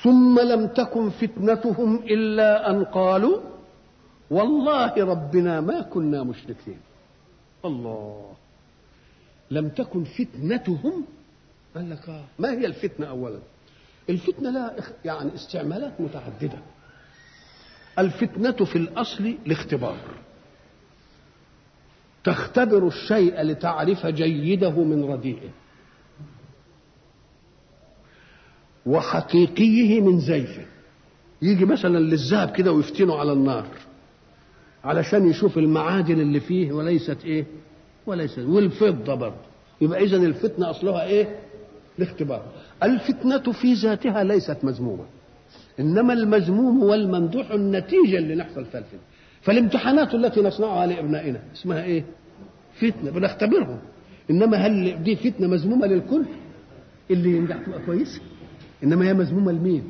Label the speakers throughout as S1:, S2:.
S1: ثم لم تكن فتنتهم الا ان قالوا والله ربنا ما كنا مشركين الله لم تكن فتنتهم قال لك آه. ما هي الفتنه اولا الفتنه لها يعني استعمالات متعدده الفتنه في الاصل الاختبار تختبر الشيء لتعرف جيده من رديئه وحقيقيه من زيفه يجي مثلا للذهب كده ويفتنه على النار علشان يشوف المعادن اللي فيه وليست ايه وليست والفضه برضه يبقى اذا الفتنه اصلها ايه الاختبار الفتنه في ذاتها ليست مذمومه انما المذموم والممدوح النتيجه اللي نحصل فيها الفتنه فالامتحانات التي نصنعها لابنائنا اسمها ايه فتنه بنختبرهم انما هل دي فتنه مذمومه للكل اللي ينجح تبقى كويسه انما هي مذمومه لمين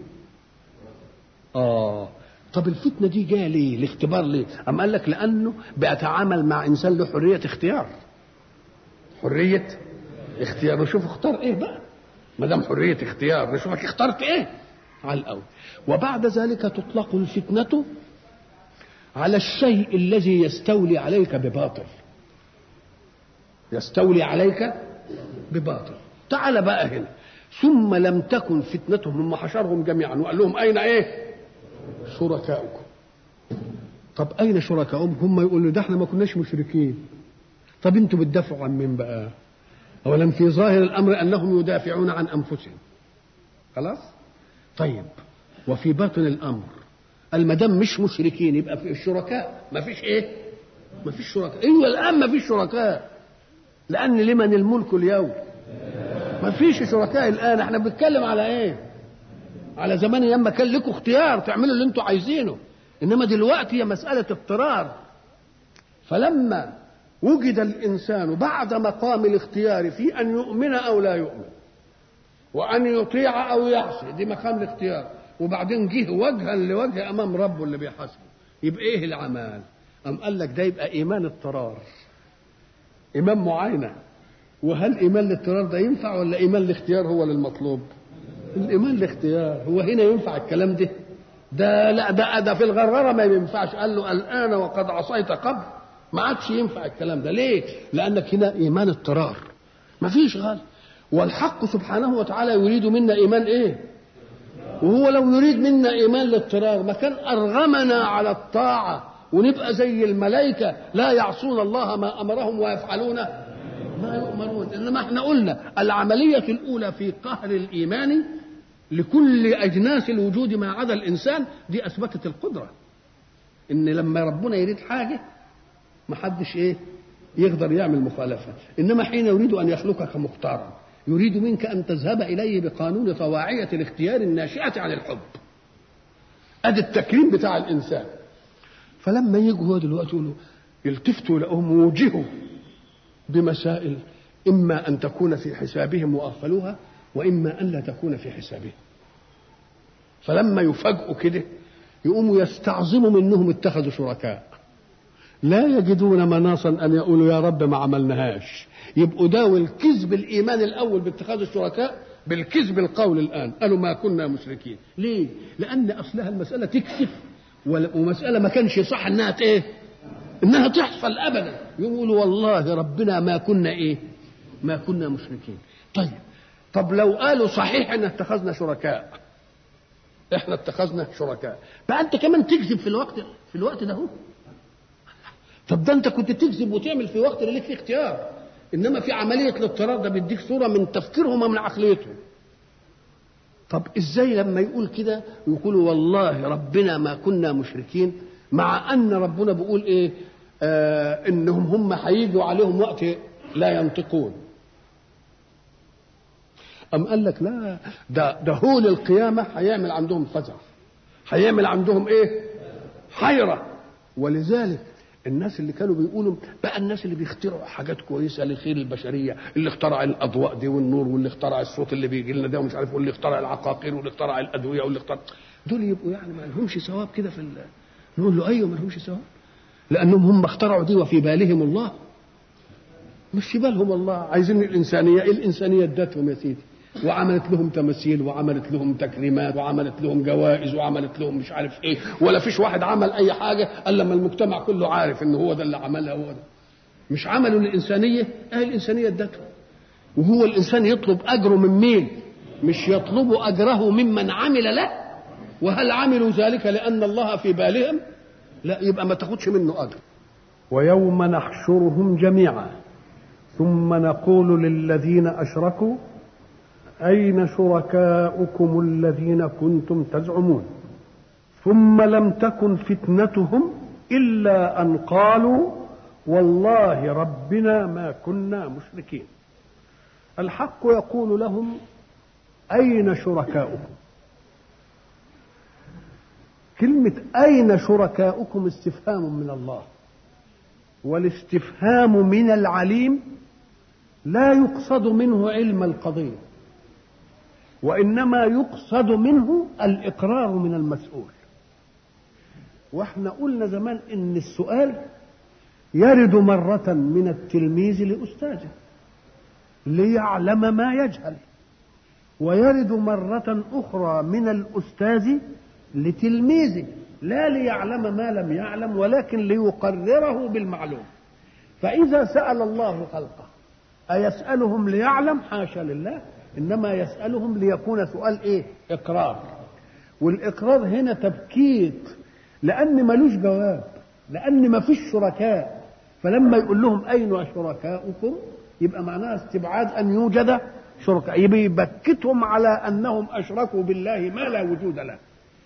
S1: اه طب الفتنه دي جايه ليه الاختبار ليه ام قال لك لانه بيتعامل مع انسان له حريه اختيار حريه اختيار نشوف اختار ايه بقى ما دام حريه اختيار نشوفك اخترت ايه على الاول وبعد ذلك تطلق الفتنه على الشيء الذي يستولي عليك بباطل يستولي عليك بباطل تعال بقى هنا ثم لم تكن فتنتهم هم حشرهم جميعا وقال لهم اين ايه شركاؤكم طب اين شركاؤهم هم يقولوا ده احنا ما كناش مشركين طب انتوا بتدافعوا عن مين بقى اولا في ظاهر الامر انهم يدافعون عن انفسهم خلاص طيب وفي باطن الامر المدام مش مشركين يبقى في الشركاء ما فيش ايه ما فيش شركاء ايوه الان ما فيش شركاء لان لمن الملك اليوم ما فيش شركاء الان احنا بنتكلم على ايه على زمان ايام ما كان لكم اختيار تعملوا اللي انتوا عايزينه انما دلوقتي هي مساله اضطرار فلما وجد الانسان بعد مقام الاختيار في ان يؤمن او لا يؤمن وان يطيع او يعصي دي مقام الاختيار وبعدين جه وجها لوجه امام ربه اللي بيحاسبه يبقى ايه العمال ام قال لك ده يبقى ايمان اضطرار ايمان معاينه وهل ايمان الاضطرار ده ينفع ولا ايمان الاختيار هو للمطلوب الايمان الاختيار هو هنا ينفع الكلام ده ده لا ده ده في الغرغره ما ينفعش قال له الان وقد عصيت قبل ما عادش ينفع الكلام ده ليه لانك هنا ايمان اضطرار ما فيش غال والحق سبحانه وتعالى يريد منا ايمان ايه وهو لو يريد منا ايمان الاضطرار ما كان ارغمنا على الطاعه ونبقى زي الملائكه لا يعصون الله ما امرهم ويفعلون ما يؤمرون انما احنا قلنا العمليه الاولى في قهر الايمان لكل اجناس الوجود ما عدا الانسان دي اثبتت القدره ان لما ربنا يريد حاجه ما حدش ايه يقدر يعمل مخالفه انما حين يريد ان يخلقك مختارا يريد منك ان تذهب اليه بقانون طواعيه الاختيار الناشئه عن الحب ادي التكريم بتاع الانسان فلما يجوا هو دلوقتي يقولوا يلتفتوا لهم وجهوا بمسائل اما ان تكون في حسابهم واغفلوها واما ان لا تكون في حسابهم فلما يفاجئوا كده يقوموا يستعظموا منهم اتخذوا شركاء لا يجدون مناصا ان يقولوا يا رب ما عملناهاش يبقوا داوا الكذب الايمان الاول باتخاذ الشركاء بالكذب القول الان قالوا ما كنا مشركين ليه لان اصلها المساله تكشف ومساله ما كانش صح انها ايه انها تحصل ابدا يقولوا والله ربنا ما كنا ايه ما كنا مشركين طيب طب لو قالوا صحيح ان اتخذنا شركاء احنا اتخذنا شركاء بقى انت كمان تكذب في الوقت في الوقت ده هو طب ده انت كنت تكذب وتعمل في وقت اللي ليك فيه اختيار انما في عمليه الاضطرار ده بيديك صوره من تفكيرهم ومن عقليتهم طب ازاي لما يقول كده يقولوا والله ربنا ما كنا مشركين مع ان ربنا بيقول ايه آه انهم هم هيجوا عليهم وقت لا ينطقون أم قال لك لا ده ده هول القيامة هيعمل عندهم فزع هيعمل عندهم إيه؟ حيرة ولذلك الناس اللي كانوا بيقولوا بقى الناس اللي بيخترعوا حاجات كويسه لخير البشريه اللي اخترع الاضواء دي والنور واللي اخترع الصوت اللي بيجي لنا ده ومش عارف واللي اخترع العقاقير واللي اخترع الادويه واللي اخترع دول يبقوا يعني ما لهمش ثواب كده في ال... نقول له ايوه ما لهمش ثواب لانهم هم اخترعوا دي وفي بالهم الله مش في بالهم الله عايزين الانسانيه الانسانيه ادتهم يا سيدي وعملت لهم تماثيل وعملت لهم تكريمات وعملت لهم جوائز وعملت لهم مش عارف ايه ولا فيش واحد عمل اي حاجه الا لما المجتمع كله عارف ان هو ده اللي عملها هو ده مش عملوا للانسانيه اه الانسانيه ادته وهو الانسان يطلب اجره من مين مش يطلب اجره ممن عمل له وهل عملوا ذلك لان الله في بالهم لا يبقى ما تاخدش منه اجر ويوم نحشرهم جميعا ثم نقول للذين اشركوا اين شركاؤكم الذين كنتم تزعمون ثم لم تكن فتنتهم الا ان قالوا والله ربنا ما كنا مشركين الحق يقول لهم اين شركاؤكم كلمه اين شركاؤكم استفهام من الله والاستفهام من العليم لا يقصد منه علم القضيه وانما يقصد منه الاقرار من المسؤول واحنا قلنا زمان ان السؤال يرد مره من التلميذ لاستاذه ليعلم ما يجهل ويرد مره اخرى من الاستاذ لتلميذه لا ليعلم ما لم يعلم ولكن ليقرره بالمعلوم فإذا سأل الله خلقه أيسألهم ليعلم حاشا لله إنما يسألهم ليكون سؤال إيه إقرار والإقرار هنا تبكيت لأن ملوش جواب لأن ما فيش شركاء فلما يقول لهم أين شركاؤكم يبقى معناها استبعاد أن يوجد شركاء يبقى يبكتهم على أنهم أشركوا بالله ما لا وجود له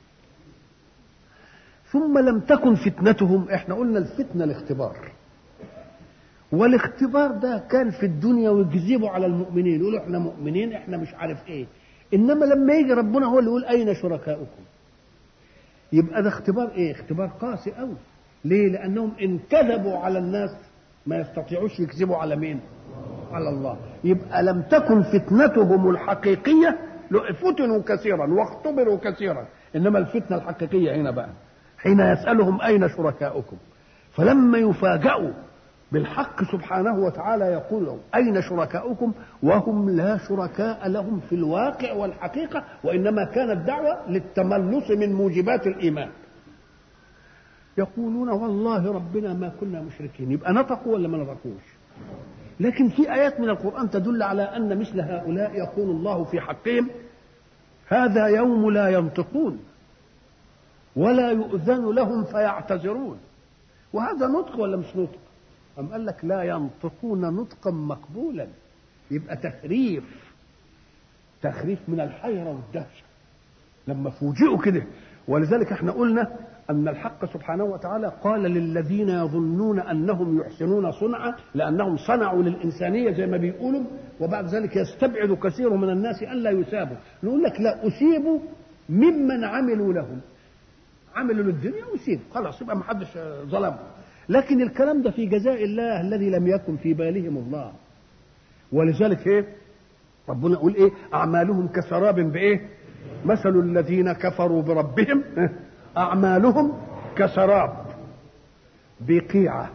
S1: ثم لم تكن فتنتهم احنا قلنا الفتنه الاختبار والاختبار ده كان في الدنيا ويكذبوا على المؤمنين يقولوا احنا مؤمنين احنا مش عارف ايه انما لما يجي ربنا هو اللي يقول اين شركاؤكم يبقى ده اختبار ايه اختبار قاسي قوي ليه لانهم ان كذبوا على الناس ما يستطيعوش يكذبوا على مين على الله يبقى لم تكن فتنتهم الحقيقيه فتنوا كثيرا واختبروا كثيرا انما الفتنه الحقيقيه هنا بقى حين يسألهم أين شركاؤكم فلما يفاجأوا بالحق سبحانه وتعالى يقول لهم أين شركاؤكم وهم لا شركاء لهم في الواقع والحقيقة وإنما كانت دعوة للتملص من موجبات الإيمان يقولون والله ربنا ما كنا مشركين يبقى نطقوا ولا ما نطقوش لكن في آيات من القرآن تدل على أن مثل هؤلاء يقول الله في حقهم هذا يوم لا ينطقون ولا يؤذن لهم فيعتذرون وهذا نطق ولا مش نطق أم قال لك لا ينطقون نطقا مقبولا يبقى تخريف تخريف من الحيرة والدهشة لما فوجئوا كده ولذلك احنا قلنا أن الحق سبحانه وتعالى قال للذين يظنون أنهم يحسنون صنعا لأنهم صنعوا للإنسانية زي ما بيقولوا وبعد ذلك يستبعد كثير من الناس ألا يثابوا نقول لك لا أصيبوا ممن عملوا لهم عملوا للدنيا وسيب خلاص يبقى ما حدش ظلمهم لكن الكلام ده في جزاء الله الذي لم يكن في بالهم الله ولذلك ايه ربنا يقول ايه اعمالهم كسراب بايه مثل الذين كفروا بربهم اعمالهم كسراب بقيعه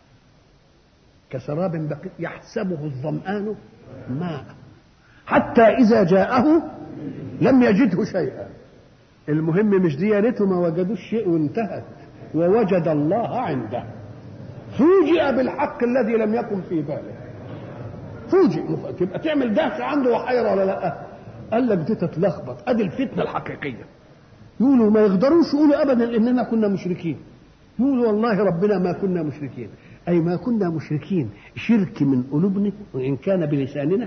S1: كسراب بقيع يحسبه الظمآن ماء حتى إذا جاءه لم يجده شيئا المهم مش ديانته ما وجدوش شيء وانتهت ووجد الله عنده فوجئ بالحق الذي لم يكن في باله فوجئ تبقى تعمل دهشة عنده وحيرة ولا لا قال لك دي تتلخبط ادي الفتنة الحقيقية يقولوا ما يقدروش يقولوا ابدا اننا كنا مشركين يقولوا والله ربنا ما كنا مشركين اي ما كنا مشركين شرك من قلوبنا وان كان بلساننا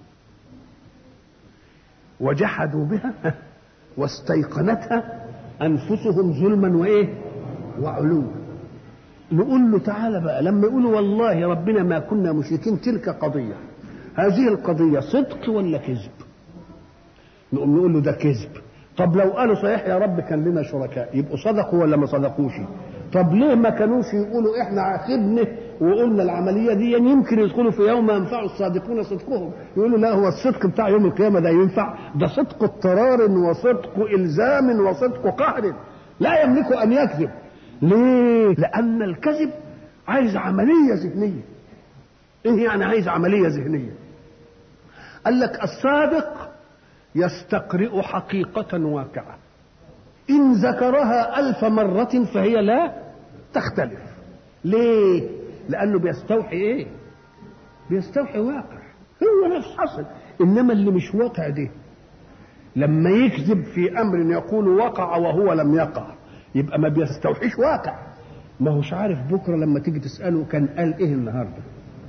S1: وجحدوا بها واستيقنتها انفسهم ظلما وايه وعلوا نقول له تعالى بقى لما يقولوا والله ربنا ما كنا مشركين تلك قضيه هذه القضيه صدق ولا كذب نقوم نقول له ده كذب طب لو قالوا صحيح يا رب كان لنا شركاء يبقوا صدقوا ولا ما صدقوش طب ليه ما كانوش يقولوا احنا عاقبنا وقلنا العمليه دي يمكن يدخلوا في يوم ينفع الصادقون صدقهم يقولوا لا هو الصدق بتاع يوم القيامه ده ينفع ده صدق اضطرار وصدق الزام وصدق قهر لا يملك ان يكذب ليه لان الكذب عايز عمليه ذهنيه ايه يعني عايز عمليه ذهنيه قال لك الصادق يستقرئ حقيقة واقعة إن ذكرها ألف مرة فهي لا تختلف ليه؟ لأنه بيستوحي إيه؟ بيستوحي واقع هو نفس حصل إنما اللي مش واقع ده لما يكذب في أمر يقول وقع وهو لم يقع يبقى ما بيستوحيش واقع ما هوش عارف بكرة لما تيجي تسأله كان قال إيه النهاردة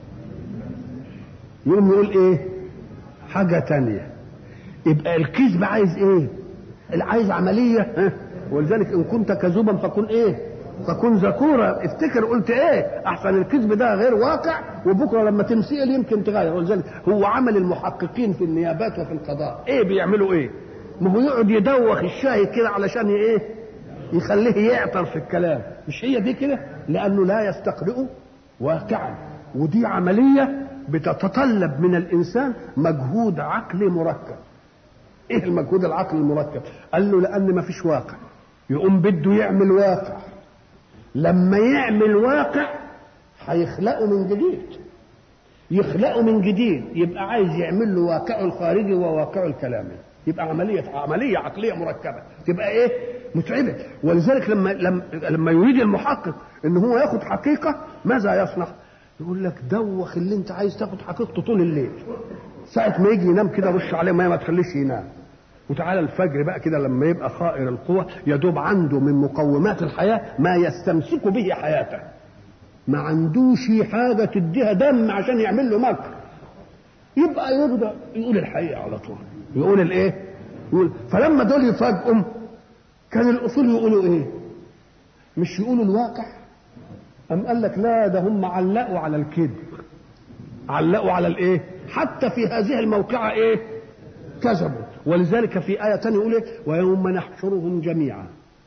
S1: يقوم يقول إيه حاجة تانية يبقى الكذب عايز إيه عايز عملية ها؟ ولذلك إن كنت كذوبا فكن إيه فكن ذكورا افتكر قلت ايه احسن الكذب ده غير واقع وبكره لما تنسال يمكن تغير ولذلك هو عمل المحققين في النيابات وفي القضاء ايه بيعملوا ايه ما هو يقعد يدوخ الشاهد كده علشان ايه يخليه يعطر في الكلام مش هي دي كده لانه لا يستقرئ واقعا ودي عمليه بتتطلب من الانسان مجهود عقلي مركب ايه المجهود العقلي المركب قال له لان ما فيش واقع يقوم بده يعمل واقع لما يعمل واقع هيخلقه من جديد يخلقه من جديد يبقى عايز يعمل له واقعه الخارجي وواقعه الكلامي يبقى عملية عملية عقلية مركبة تبقى ايه متعبة ولذلك لما لما لما يريد المحقق ان هو ياخد حقيقة ماذا يصنع؟ يقول لك دوخ اللي انت عايز تاخد حقيقته طول الليل ساعة ما يجي ينام كده رش عليه ميه ما تخليش ينام وتعالى الفجر بقى كده لما يبقى خائر القوة يدوب عنده من مقومات الحياة ما يستمسك به حياته ما عندوش حاجة تديها دم عشان يعمل له مكر يبقى يبدأ يقول الحقيقة على طول يقول الايه يقول فلما دول يفاجئهم كان الاصول يقولوا ايه مش يقولوا الواقع أم قال لك لا ده هم علقوا على الكذب علقوا على الايه حتى في هذه الموقعة ايه كذبوا ولذلك في آية تانية يقول إيه؟ ويوم نحشرهم جميعا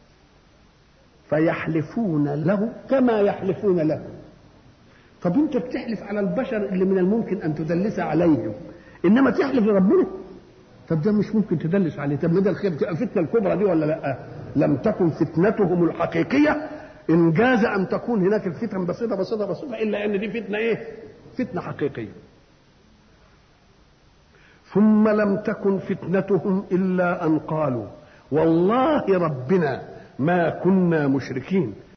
S1: فيحلفون له كما يحلفون له طب انت بتحلف على البشر اللي من الممكن ان تدلس عليهم انما تحلف لربنا طب ده مش ممكن تدلس عليه طب ما ده الخير الفتنه الكبرى دي ولا لا لم تكن فتنتهم الحقيقيه ان جاز ان تكون هناك الفتن بسيطه بسيطه بسيطه الا ان دي فتنه ايه فتنه حقيقيه ثم لم تكن فتنتهم الا ان قالوا والله ربنا ما كنا مشركين